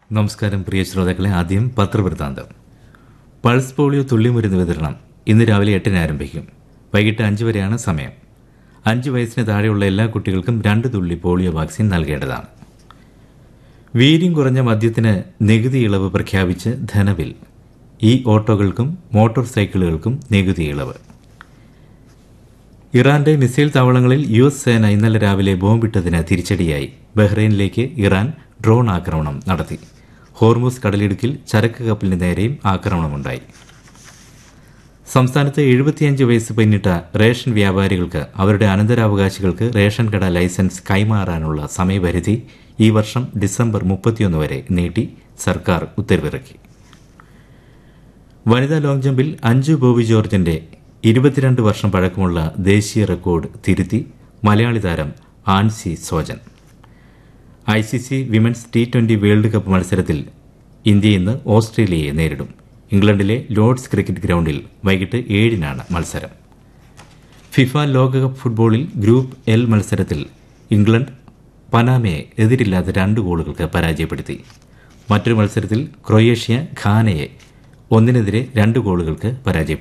നമസ്കാരം പ്രിയ ശ്രോതാക്കളെ ആദ്യം പത്രവൃത്താന്തം പൾസ് പോളിയോ തുള്ളിമരുന്ന് വിതരണം ഇന്ന് രാവിലെ എട്ടിന് ആരംഭിക്കും വൈകിട്ട് അഞ്ച് വരെയാണ് സമയം അഞ്ച് വയസ്സിന് താഴെയുള്ള എല്ലാ കുട്ടികൾക്കും രണ്ട് തുള്ളി പോളിയോ വാക്സിൻ നൽകേണ്ടതാണ് വീര്യം കുറഞ്ഞ മദ്യത്തിന് നികുതി ഇളവ് പ്രഖ്യാപിച്ച് ധനബിൽ ഈ ഓട്ടോകൾക്കും മോട്ടോർ സൈക്കിളുകൾക്കും നികുതി ഇളവ് ഇറാന്റെ മിസൈൽ താവളങ്ങളിൽ യു എസ് സേന ഇന്നലെ രാവിലെ ബോംബിട്ടതിന് തിരിച്ചടിയായി ബഹ്റൈനിലേക്ക് ഇറാൻ ഡ്രോൺ ആക്രമണം നടത്തി ഹോർമുസ് കടലിടുക്കിൽ ചരക്ക് കപ്പലിന് നേരെയും ആക്രമണമുണ്ടായി സംസ്ഥാനത്ത് എഴുപത്തിയഞ്ച് വയസ്സ് പിന്നിട്ട റേഷൻ വ്യാപാരികൾക്ക് അവരുടെ അനന്തരാവകാശികൾക്ക് റേഷൻ കട ലൈസൻസ് കൈമാറാനുള്ള സമയപരിധി ഈ വർഷം ഡിസംബർ മുപ്പത്തിയൊന്ന് വരെ നീട്ടി സർക്കാർ ഉത്തരവിറക്കി വനിതാ ലോങ് ജമ്പിൽ അഞ്ജു ബോബി ജോർജിന്റെ ഇരുപത്തിരണ്ട് വർഷം പഴക്കമുള്ള ദേശീയ റെക്കോർഡ് തിരുത്തി മലയാളി താരം Ancy Sojan I C C women's T twenty world cup മത്സരത്തിൽ ഇന്ത്യ ഇന്ന് ഓസ്ട്രേലിയയെ നേരിടും ഇംഗ്ലണ്ടിലെ ലോർഡ്സ് ക്രിക്കറ്റ് ഗ്രൗണ്ടിൽ വൈകിട്ട് ഏഴിനാണ് മത്സരം ഫിഫ ലോകകപ്പ് ഫുട്ബോളിൽ ഗ്രൂപ്പ് എൽ മത്സരത്തിൽ ഇംഗ്ലണ്ട് പനാമയെ എതിരില്ലാത്ത രണ്ട് ഗോളുകൾക്ക് പരാജയപ്പെടുത്തി മറ്റൊരു മത്സരത്തിൽ ക്രൊയേഷ്യ ഖാനയെ ഒന്നിനെതിരെ രണ്ട് ഗോളുകൾക്ക് പരാജയപ്പെടുത്തി